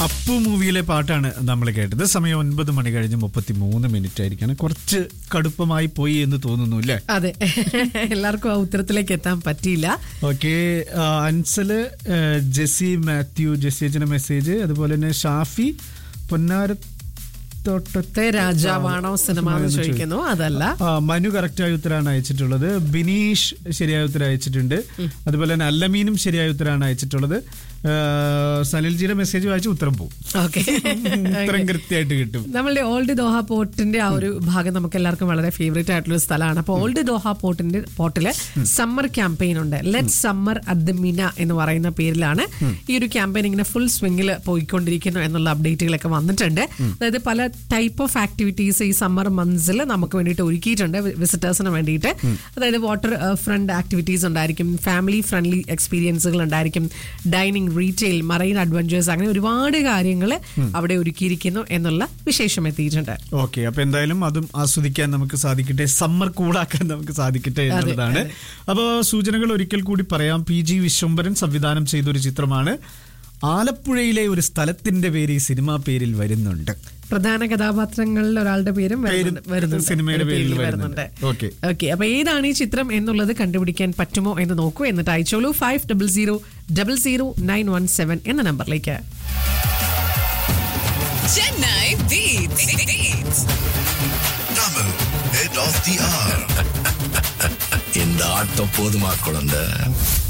അപ്പു മൂവിയിലെ പാട്ടാണ് നമ്മൾ കേട്ടത് സമയം ഒൻപത് മണി കഴിഞ്ഞ് മുപ്പത്തി മൂന്ന് മിനിറ്റ് ആയിരിക്കാണ് കുറച്ച് കടുപ്പമായി പോയി എന്ന് തോന്നുന്നു അല്ലേ അതെ എല്ലാവർക്കും ആ ഉത്തരത്തിലേക്ക് എത്താൻ പറ്റിയില്ല ഓക്കെ അൻസല് ആ, ജെസ്സി മാത്യു ജെസ്സി അച്ഛൻ്റെ മെസ്സേജ് അതുപോലെ തന്നെ ഷാഫി പൊന്നാരത്തോട്ടത്തെ രാജാവാണോ സിനിമ എന്ന് ചോദിക്കുന്നു അതല്ല ആ, മനു കറക്റ്റായ ഉത്തരമാണ് അയച്ചിട്ടുള്ളത് ബിനീഷ് ശരിയായ ഉത്തരം അയച്ചിട്ടുണ്ട് അതുപോലെ തന്നെ അല്ലമീനും ശരിയായ ഉത്തരമാണ് അയച്ചിട്ടുള്ളത് ആ, സനിൽജിയുടെ മെസ്സേജ് വായിച്ച് ഉത്തരം പോകും ഓക്കെ ഉത്തരം കൃത്യമായിട്ട് കിട്ടും നമ്മളുടെ ഓൾഡ് ദോഹ പോർട്ടിന്റെ ആ ഒരു ഭാഗം നമുക്ക് എല്ലാവർക്കും വളരെ ഫേവറേറ്റ് ആയിട്ടുള്ള ഒരു സ്ഥലമാണ് അപ്പോൾ ഓൾഡ് ദോഹ പോർട്ടിന്റെ പോർട്ടില് സമ്മർ ക്യാമ്പയിൻ ഉണ്ട് let summer at the Mina എന്ന് പറയുന്ന പേരിലാണ് ഈ ഒരു ക്യാമ്പയിൻ ഇങ്ങനെ ഫുൾ സ്വിംഗിൽ പോയിക്കൊണ്ടിരിക്കുന്നു എന്നുള്ള അപ്ഡേറ്റുകളൊക്കെ വന്നിട്ടുണ്ട് അതായത് പല ടൈപ്പ് ഓഫ് ആക്ടിവിറ്റീസ് ഈ സമ്മർ മന്ത്സിൽ നമുക്ക് വേണ്ടിയിട്ട് ഒരുക്കിയിട്ടുണ്ട് വിസിറ്റേഴ്സിന് വേണ്ടിയിട്ട് അതായത് വാട്ടർ ഫ്രണ്ട് ആക്ടിവിറ്റീസ് ഉണ്ടായിരിക്കും ഫാമിലി ഫ്രണ്ട്ലി എക്സ്പീരിയൻസുകൾ ഉണ്ടായിരിക്കും ഡൈനിങ് റീറ്റെയിൽ മറൈൻ അഡ്വഞ്ചേഴ്സ് അങ്ങനെ ഒരുപാട് കാര്യങ്ങൾ അവിടെ ഒരുക്കിയിരിക്കുന്നു എന്നുള്ള വിശേഷം എത്തിയിട്ടുണ്ട് ഓക്കെ അപ്പൊ എന്തായാലും അതും ആസ്വദിക്കാൻ നമുക്ക് സാധിക്കട്ടെ സമ്മർ കൂടാക്കാൻ നമുക്ക് സാധിക്കട്ടെ എന്നുള്ളതാണ് അപ്പോൾ സൂചനകൾ ഒരിക്കൽ കൂടി പറയാം പി ജി വിശ്വംഭരൻ സംവിധാനം ചെയ്ത ഒരു ചിത്രമാണ് ആലപ്പുഴയിലെ ഒരു സ്ഥലത്തിന്റെ പേര് ഈ സിനിമാ പേരിൽ വരുന്നുണ്ട് പ്രധാന കഥാപാത്രങ്ങളിൽ ഒരാളുടെ പേരും പേരും വരുന്നുണ്ട്- വരുന്നുണ്ട്. സിനിമയുടെ പേരിൽ പേരിൽ വരുന്നുണ്ട്. ഓക്കെ. ഓക്കെ അപ്പൊ ഏതാണ് ഈ ചിത്രം എന്നുള്ളത് കണ്ടുപിടിക്കാൻ പറ്റുമോ എന്ന് നോക്കൂ എന്നിട്ട് അയച്ചോളൂ five double zero double zero nine one seven എന്ന നമ്പറിലേക്ക് Chennai Beats. Beats. Tamil, head of the hour. இந்த ஆட்டம் போதுமா குழந்தை